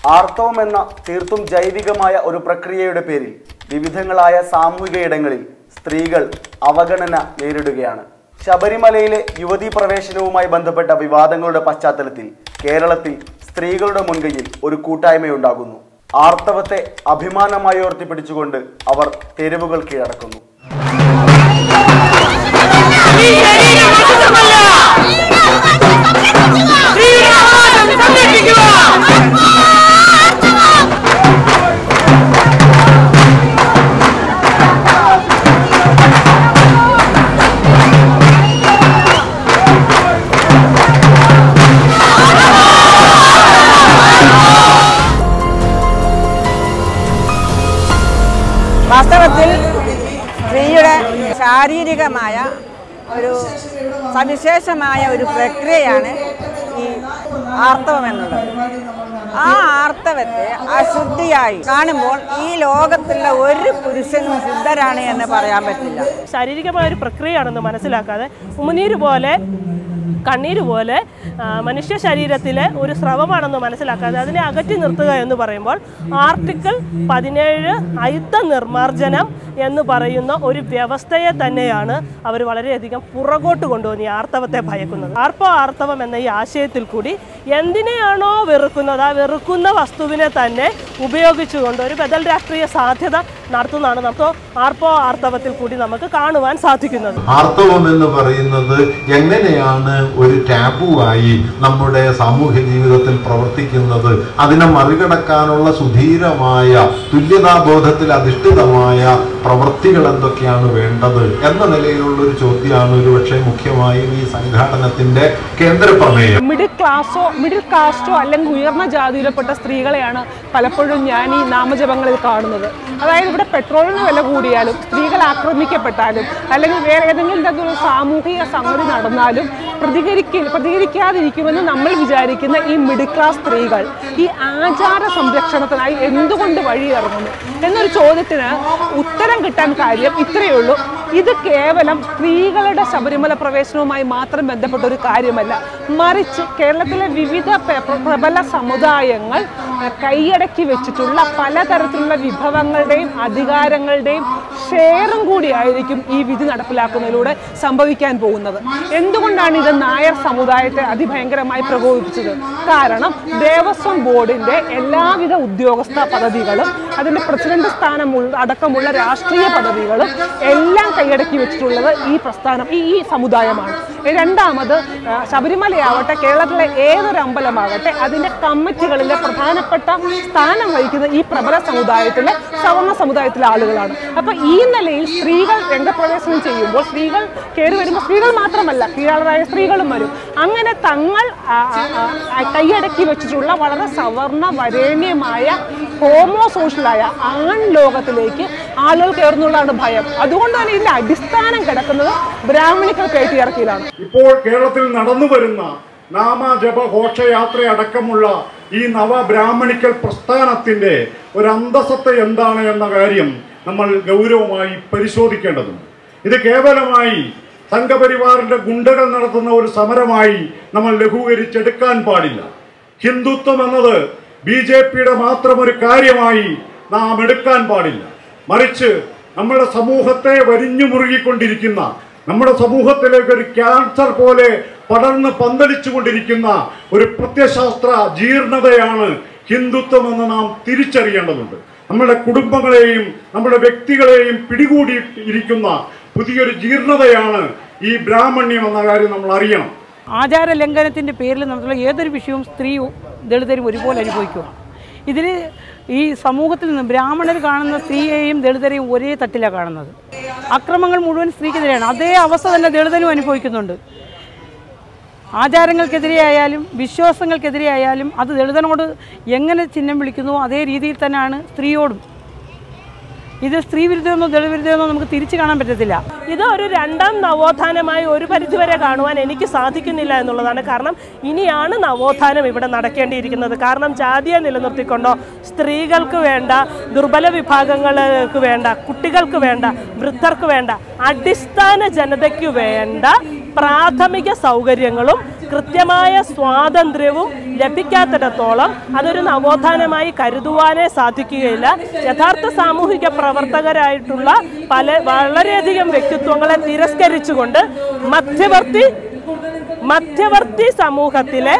ആർത്തവം എന്ന തീർത്തും ജൈവികമായ ഒരു പ്രക്രിയയുടെ പേരിൽ വിവിധങ്ങളായ സാമൂഹിക ഇടങ്ങളിൽ സ്ത്രീകൾ അവഗണന നേരിടുകയാണ് ശബരിമലയിലെ യുവതീ പ്രവേശനവുമായി ബന്ധപ്പെട്ട വിവാദങ്ങളുടെ പശ്ചാത്തലത്തിൽ കേരളത്തിൽ സ്ത്രീകളുടെ മുൻകൈയിൽ ഒരു കൂട്ടായ്മയുണ്ടാകുന്നു ആർത്തവത്തെ അഭിമാനമായി ഉയർത്തിപ്പിടിച്ചുകൊണ്ട് അവർ തെരുവുകൾ കീഴടക്കുന്നു വാസ്തവത്തിൽ സ്ത്രീയുടെ ശാരീരികമായ ഒരു സവിശേഷമായ ഒരു പ്രക്രിയയാണ് ഈ ആർത്തവം എന്നുള്ളത് ആ ആർത്തവത്തെ അശുദ്ധിയായി കാണുമ്പോൾ ഈ ലോകത്തുള്ള ഒരു പുരുഷനും ശുദ്ധരാണ് എന്ന് പറയാൻ പറ്റില്ല ശാരീരികമായ ഒരു പ്രക്രിയയാണെന്ന് മനസ്സിലാക്കാതെ ഉമിനീര് പോലെ കണ്ണീര് പോലെ ആ, മനുഷ്യ ശരീരത്തിലെ ഒരു സ്രവമാണെന്ന് മനസ്സിലാക്കാതെ അതിനെ അകറ്റി നിർത്തുക എന്ന് പറയുമ്പോൾ ആർട്ടിക്കിൾ പതിനേഴ് അയുദ്ധ നിർമ്മാർജ്ജനം എന്ന് പറയുന്ന ഒരു വ്യവസ്ഥയെ തന്നെയാണ് അവർ വളരെയധികം പുറകോട്ട് കൊണ്ടുവന്ന് ഈ ആർത്തവത്തെ ഭയക്കുന്നത് ആർപ്പോ ആർത്തവം എന്ന ഈ ആശയത്തിൽ കൂടി എന്തിനെയാണോ വെറുക്കുന്നത് ആ വെറുക്കുന്ന വസ്തുവിനെ തന്നെ ഉപയോഗിച്ചുകൊണ്ട് ഒരു ബദൽ രാഷ്ട്രീയ സാധ്യത നടത്തുന്നതാണ് നമുക്ക് ആർപ്പോ ആർത്തവത്തിൽ കൂടി നമുക്ക് കാണുവാൻ സാധിക്കുന്നത് ആർത്തവം എന്ന് പറയുന്നത് എങ്ങനെയാണ് ഒരു ടാബുവായി നമ്മുടെ സാമൂഹ്യ ജീവിതത്തിൽ പ്രവർത്തിക്കുന്നത് അതിനെ മറികടക്കാനുള്ള സുധീരമായ തുല്യതാബോധത്തിൽ അധിഷ്ഠിതമായ പ്രവൃത്തികൾ എന്തൊക്കെയാണ് വേണ്ടത് എന്ന നിലയിലുള്ള ഒരു ചോദ്യമാണ് ഒരുപക്ഷെ മുഖ്യമായും ഈ സംഘാടനത്തിന്റെ കേന്ദ്ര പ്രമേയം മിഡിൽ ക്ലാസ്സോ മിഡിൽ കാസ്റ്റോ അല്ലെങ്കിൽ ഉയർന്ന ജാതിയിൽപ്പെട്ട സ്ത്രീകളെയാണ് പലപ്പോഴും ഞാൻ ഈ നാമജപങ്ങളിൽ കാണുന്നത് അതായത് ഇവിടെ പെട്രോളിന് വില കൂടിയാലും സ്ത്രീകൾ ആക്രമിക്കപ്പെട്ടാലും അല്ലെങ്കിൽ വേറെ ഏതെങ്കിലും തരത്തിലുള്ള സാമൂഹിക സംഗതി നടന്നാലും പ്രതികരിക്ക പ്രതികരിക്കാതിരിക്കുമെന്ന് നമ്മൾ വിചാരിക്കുന്ന ഈ മിഡിൽ ക്ലാസ് സ്ത്രീകൾ ഈ ആചാര സംരക്ഷണത്തിനായി എന്തുകൊണ്ട് വഴിയിറങ്ങുന്നു എന്നൊരു ചോദ്യത്തിന് ഉത്തരം കിട്ടാൻ കാര്യം ഇത്രയേ ഉള്ളൂ ഇത് കേവലം സ്ത്രീകളുടെ ശബരിമല പ്രവേശനവുമായി മാത്രം ബന്ധപ്പെട്ട ഒരു കാര്യമല്ല മറിച്ച് കേരളത്തിലെ വിവിധ പെ- പ്ര- പ്രബല സമുദായങ്ങൾ അഹ്, കൈയടക്കി വെച്ചിട്ടുള്ള പലതരത്തിലുള്ള വിഭവങ്ങളുടെയും അധികാരങ്ങളുടെയും ഷെയറും കൂടിയായിരിക്കും ഈ വിധി നടപ്പിലാക്കുന്നതിലൂടെ സംഭവിക്കാൻ പോകുന്നത് എന്തുകൊണ്ടാണ് ഇത് നായർ സമുദായത്തെ അതിഭയങ്കരമായി പ്രകോപിപ്പിച്ചത് കാരണം ദേവസ്വം ബോർഡിന്റെ എല്ലാവിധ ഉദ്യോഗസ്ഥ പദവികളും അതിന്റെ പ്രസിഡന്റ് സ്ഥാനം ഉൾ- അടക്കമുള്ള രാഷ്ട്രീയ പദവികളും എല്ലാം കൈയടക്കി വെച്ചിട്ടുള്ളത് ഈ പ്രസ്ഥാനം ഈ ഈ സമുദായമാണ് രണ്ടാമത് ആ, ശബരിമലയാവട്ടെ കേരളത്തിലെ ഏതൊരു അമ്പലമാകട്ടെ അതിന്റെ കമ്മിറ്റികളിലെ പ്രധാനപ്പെട്ട സ്ഥാനം വഹിക്കുന്ന ഈ പ്രബല സമുദായത്തിലെ സവർണ സമുദായത്തിലെ ആളുകളാണ് അപ്പൊ ഈ നിലയിൽ സ്ത്രീകൾ രംഗപ്രവേശനം ചെയ്യുമ്പോൾ സ്ത്രീകൾ കയറി വരുമ്പോൾ സ്ത്രീകൾ മാത്രമല്ല കീഴാളരായ സ്ത്രീകളും വരും അങ്ങനെ തങ്ങൾ ആ, ആ, ആ, കൈയടക്കി വെച്ചിട്ടുള്ള വളരെ സവർണ വരേണ്യമായ ഹോമോ സോഷ്യലായ ആൺ ലോകത്തിലേക്ക് ആളുകൾ കയറുന്നുള്ളതാണ് ഭയം അതുകൊണ്ട് തന്നെ ഇതിന്റെ അടിസ്ഥാനം കിടക്കുന്നത് ബ്രാഹ്മണിക്കൽ കയറ്റിയിറക്കിയിലാണ് ഇപ്പോൾ കേരളത്തിൽ നടന്നു വരുന്ന നാമജപ ഘോഷയാത്ര അടക്കമുള്ള ഈ നവബ്രാഹ്മണിക്കൽ പ്രസ്ഥാനത്തിന്റെ ഒരു അന്തസത്ത എന്താണ് എന്ന കാര്യം നമ്മൾ ഗൗരവമായി പരിശോധിക്കേണ്ടതുണ്ട് ഇത് കേവലമായി സംഘപരിവാറിന്റെ ഗുണ്ടകൾ നടത്തുന്ന ഒരു സമരമായി നമ്മൾ ലഘൂകരിച്ചെടുക്കാൻ പാടില്ല ഹിന്ദുത്വം എന്നത് ബി ജെ പിയുടെ മാത്രം ഒരു കാര്യമായി നാം എടുക്കാൻ പാടില്ല മറിച്ച് നമ്മുടെ സമൂഹത്തെ വരിഞ്ഞു മുറുകിക്കൊണ്ടിരിക്കുന്ന നമ്മുടെ സമൂഹത്തിലേക്ക് ഒരു ക്യാൻസർ പോലെ പടർന്ന് പന്തലിച്ചു കൊണ്ടിരിക്കുന്ന ഒരു പ്രത്യശാസ്ത്ര ജീർണതയാണ് ഹിന്ദുത്വം എന്ന് നാം തിരിച്ചറിയേണ്ടതുണ്ട് നമ്മുടെ കുടുംബങ്ങളെയും നമ്മുടെ വ്യക്തികളെയും പിടികൂടി ഇരിക്കുന്ന പുതിയൊരു ജീർണതയാണ് ഈ ബ്രാഹ്മണ്യം എന്ന കാര്യം നമ്മൾ അറിയണം ആചാര ലംഘനത്തിൻ്റെ പേരിൽ നടത്തുന്ന ഏതൊരു വിഷയവും സ്ത്രീയും ദളിതരും ഒരുപോലെ അനുഭവിക്കുക ഇതിൽ ഈ സമൂഹത്തിൽ നിന്ന് ബ്രാഹ്മണർ കാണുന്ന സ്ത്രീയെയും ദളിതരെയും ഒരേ തട്ടിലാണ് കാണുന്നത് അക്രമങ്ങൾ മുഴുവൻ സ്ത്രീക്കെതിരെയാണ് അതേ അവസ്ഥ തന്നെ ദളിതനും അനുഭവിക്കുന്നുണ്ട് ആചാരങ്ങൾക്കെതിരെ ആയാലും വിശ്വാസങ്ങൾക്കെതിരെ ആയാലും അത് ദളിതനോട് എങ്ങനെ ചിഹ്നം വിളിക്കുന്നുവോ അതേ രീതിയിൽ തന്നെയാണ് സ്ത്രീയോടും ഇത് സ്ത്രീ വിരുദ്ധമെന്നോ ദളിത് വിരുദ്ധമെന്നോ നമുക്ക് തിരിച്ചു കാണാൻ പറ്റത്തില്ല ഇത് ഒരു രണ്ടാം നവോത്ഥാനമായി ഒരു പരിധിവരെ കാണുവാൻ എനിക്ക് സാധിക്കുന്നില്ല എന്നുള്ളതാണ് കാരണം ഇനിയാണ് നവോത്ഥാനം ഇവിടെ നടക്കേണ്ടിയിരിക്കുന്നത് കാരണം ജാതിയെ നിലനിർത്തിക്കൊണ്ടോ സ്ത്രീകൾക്ക് വേണ്ട ദുർബല വിഭാഗങ്ങൾക്ക് വേണ്ട കുട്ടികൾക്ക് വേണ്ട വൃദ്ധർക്ക് വേണ്ട അടിസ്ഥാന ജനതയ്ക്ക് വേണ്ട പ്രാഥമിക സൗകര്യങ്ങളും കൃത്യമായ സ്വാതന്ത്ര്യവും ലഭിക്കാത്തിടത്തോളം അതൊരു നവോത്ഥാനമായി കരുതുവാനേ സാധിക്കുകയില്ല യഥാർത്ഥ സാമൂഹിക പ്രവർത്തകരായിട്ടുള്ള പല വളരെയധികം വ്യക്തിത്വങ്ങളെ തിരസ്കരിച്ചുകൊണ്ട് മധ്യവർത്തി മധ്യവർത്തി സമൂഹത്തിലെ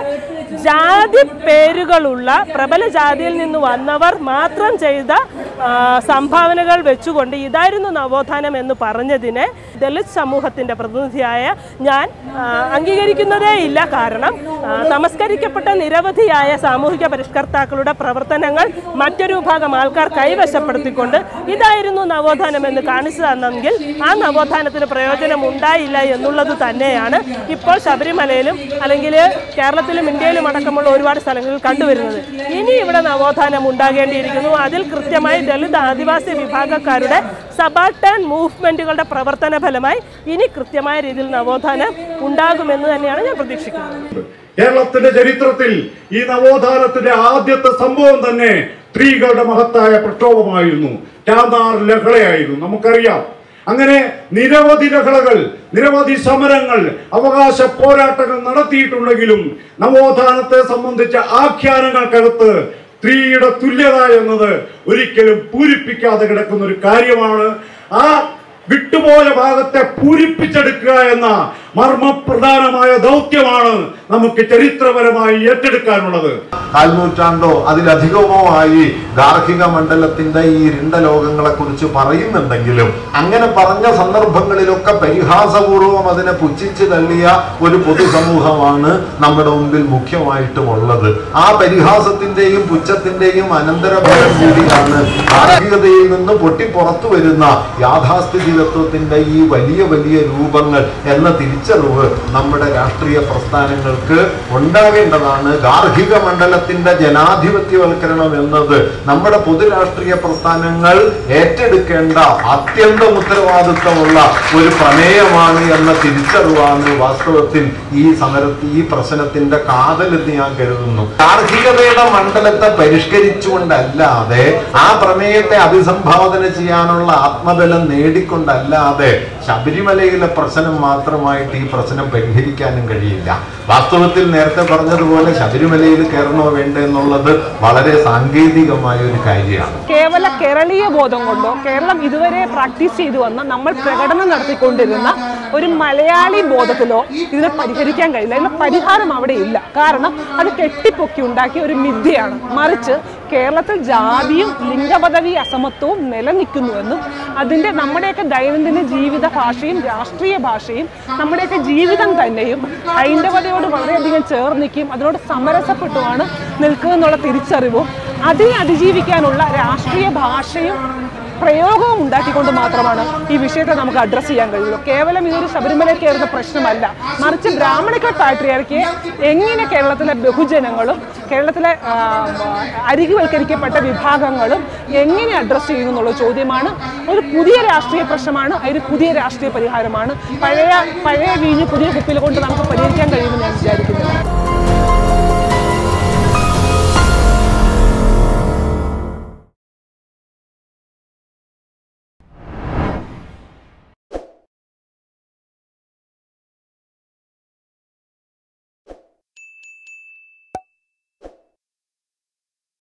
ജാതി പേരുകളുള്ള പ്രബല ജാതിയിൽ നിന്ന് വന്നവർ മാത്രം ചെയ്ത ആ, സംഭാവനകൾ വെച്ചുകൊണ്ട് ഇതായിരുന്നു നവോത്ഥാനം എന്ന് പറഞ്ഞതിനെ ദളിത് സമൂഹത്തിൻ്റെ പ്രതിനിധിയായ ഞാൻ ആ, അംഗീകരിക്കുന്നതേ ഇല്ല കാരണം ആ, തമസ്കരിക്കപ്പെട്ട നിരവധിയായ സാമൂഹിക പരിഷ്കർത്താക്കളുടെ പ്രവർത്തനങ്ങൾ മറ്റൊരു വിഭാഗം ആൾക്കാർ കൈവശപ്പെടുത്തിക്കൊണ്ട് ഇതായിരുന്നു നവോത്ഥാനം എന്ന് കാണിച്ചു തന്നെങ്കിൽ ആ നവോത്ഥാനത്തിന് പ്രയോജനം ഉണ്ടായില്ല എന്നുള്ളത് തന്നെയാണ് ഇപ്പോൾ ശബരിമലയിലും അല്ലെങ്കിൽ കേരളത്തിലും ഇന്ത്യയിലും അടക്കമുള്ള ഒരുപാട് സ്ഥലങ്ങളിൽ കണ്ടുവരുന്നത് ഇനി ഇവിടെ നവോത്ഥാനം ഉണ്ടാകേണ്ടിയിരിക്കുന്നു അതിൽ കൃത്യമായി ദളിത് ആദിവാസി വിഭാഗക്കാരുടെ സബാട്ടൺ മൂവ്മെന്റുകളുടെ പ്രവർത്തന ഫലമായി ഇനി കൃത്യമായ രീതിയിൽ നവോത്ഥാനം ഉണ്ടാകുമെന്ന് തന്നെയാണ് ഞാൻ പ്രതീക്ഷിക്കുന്നത് കേരളത്തിന്റെ ചരിത്രത്തിൽ ഈ നവോത്ഥാനത്തിന്റെ ആദ്യത്തെ സംഭവം തന്നെ സ്ത്രീകളുടെ മഹത്തായ പ്രക്ഷോഭമായിരുന്നു രാധാർ ലഹളയായിരുന്നു നമുക്കറിയാം അങ്ങനെ നിരവധി ലഹളകൾ നിരവധി സമരങ്ങൾ അവകാശ പോരാട്ടങ്ങൾ നടത്തിയിട്ടുണ്ടെങ്കിലും നവോത്ഥാനത്തെ സംബന്ധിച്ച ആഖ്യാനങ്ങൾക്കകത്ത് സ്ത്രീയുടെ തുല്യത എന്നത് ഒരിക്കലും പൂരിപ്പിക്കാതെ കിടക്കുന്ന ഒരു കാര്യമാണ് ആ വിട്ടുപോയ ഭാഗത്തെ പൂരിപ്പിച്ചെടുക്കുക എന്ന മർമ്മപ്രധാനമായ ദൗത്യമാണ് നമുക്ക് ചരിത്രപരമായി ഏറ്റെടുക്കാനുള്ളത് കാൽനൂറ്റാണ്ടോ അതിലധികമോ ആയി ഗാർഹിക മണ്ഡലത്തിന്റെ ഈ ഇരുണ്ട ലോകങ്ങളെ കുറിച്ച് പറയുന്നുണ്ടെങ്കിലും അങ്ങനെ പറഞ്ഞ സന്ദർഭങ്ങളിലൊക്കെ പരിഹാസപൂർവം അതിനെ പുച്ഛിച്ച് തള്ളിയ ഒരു പൊതുസമൂഹമാണ് നമ്മുടെ മുമ്പിൽ മുഖ്യമായിട്ടും ഉള്ളത് ആ പരിഹാസത്തിന്റെയും പുച്ഛത്തിന്റെയും അനന്തരഫലം കൂടിയാണ് ഗാർഹികതയിൽ നിന്ന് പൊട്ടി പുറത്തു വരുന്ന യാഥാസ്ഥിതികത്വത്തിന്റെ ഈ വലിയ വലിയ രൂപങ്ങൾ എന്ന തിരിച്ചറിവ് നമ്മുടെ രാഷ്ട്രീയ പ്രസ്ഥാനങ്ങൾക്ക് ഉണ്ടാകേണ്ടതാണ് ഗാർഹിക മണ്ഡലത്തിന്റെ ജനാധിപത്യവൽക്കരണം എന്നത് നമ്മുടെ പൊതു രാഷ്ട്രീയ പ്രസ്ഥാനങ്ങൾ ഏറ്റെടുക്കേണ്ട അത്യന്തം ഉത്തരവാദിത്വമുള്ള ഒരു പ്രമേയമാണ് എന്ന തിരിച്ചറിവാണ് വാസ്തവത്തിൽ ഈ സമരത്തിൽ ഈ പ്രശ്നത്തിന്റെ കാതലെന്ന് ഞാൻ കരുതുന്നു ഗാർഹികതയുടെ മണ്ഡലത്തെ പരിഷ്കരിച്ചുകൊണ്ടല്ലാതെ ആ പ്രമേയത്തെ അഭിസംഭാവന ചെയ്യാനുള്ള ആത്മബലം നേടിക്കൊണ്ടല്ലാതെ ശബരിമലയിലെ പ്രശ്നം മാത്രമായിട്ട് ഈ പ്രശ്നം പരിഹരിക്കാനും കഴിയില്ല വാസ്തവത്തിൽ നേരത്തെ പറഞ്ഞതുപോലെ ശബരിമലയിൽ കയറണോ വേണ്ടേ എന്നുള്ളത് വളരെ സാങ്കേതികമായ ഒരു കാര്യമാണ് കേവല കേരളീയ ബോധം കൊണ്ടോ കേരളം ഇതുവരെ പ്രാക്ടീസ് ചെയ്തു വന്ന നമ്മൾ പ്രകടനം നടത്തിക്കൊണ്ടിരുന്ന ഒരു മലയാളി ബോധത്തിലോ ഇതിനെ പരിഹരിക്കാൻ കഴിയില്ല അതിന് പരിഹാരം അവിടെ ഇല്ല കാരണം അത് കെട്ടിപ്പൊക്കി ഉണ്ടാക്കിയ ഒരു മിഥ്യയാണ് മറിച്ച് കേരളത്തിൽ ജാതിയും ലിംഗപദവി അസമത്വവും നിലനിൽക്കുന്നുവെന്നും അതിൻ്റെ നമ്മുടെയൊക്കെ ദൈനംദിന ജീവിത ഭാഷയും രാഷ്ട്രീയ ഭാഷയും നമ്മുടെയൊക്കെ ജീവിതം തന്നെയും ഹൈന്ദവതയോട് വളരെയധികം ചേർന്നിക്കും അതിനോട് സമരസപ്പെട്ടുമാണ് നിൽക്കുക എന്നുള്ള തിരിച്ചറിവും അതിനെ അതിജീവിക്കാനുള്ള രാഷ്ട്രീയ ഭാഷയും പ്രയോഗവും ഉണ്ടാക്കിക്കൊണ്ട് മാത്രമാണ് ഈ വിഷയത്തെ നമുക്ക് അഡ്രസ്സ് ചെയ്യാൻ കഴിയുള്ളൂ കേവലം ഇതൊരു ശബരിമല കയറുന്ന പ്രശ്നമല്ല മറിച്ച് ബ്രാഹ്മണിക പാട്രിയാർക്കിയെ എങ്ങനെ കേരളത്തിലെ ബഹുജനങ്ങളും കേരളത്തിലെ ആ, അരികുവൽക്കരിക്കപ്പെട്ട വിഭാഗങ്ങളും എങ്ങനെ അഡ്രസ്സ് ചെയ്യുന്നു എന്നുള്ള ചോദ്യമാണ് ഒരു പുതിയ രാഷ്ട്രീയ പ്രശ്നമാണ് അതിന് പുതിയ രാഷ്ട്രീയ പരിഹാരമാണ് പഴയ പഴയ വീഞ്ഞ് പുതിയ കുപ്പിൽ കൊണ്ട് നമുക്ക് പരിഹരിക്കാൻ കഴിയുമെന്ന് ഞാൻ വിചാരിക്കുന്നു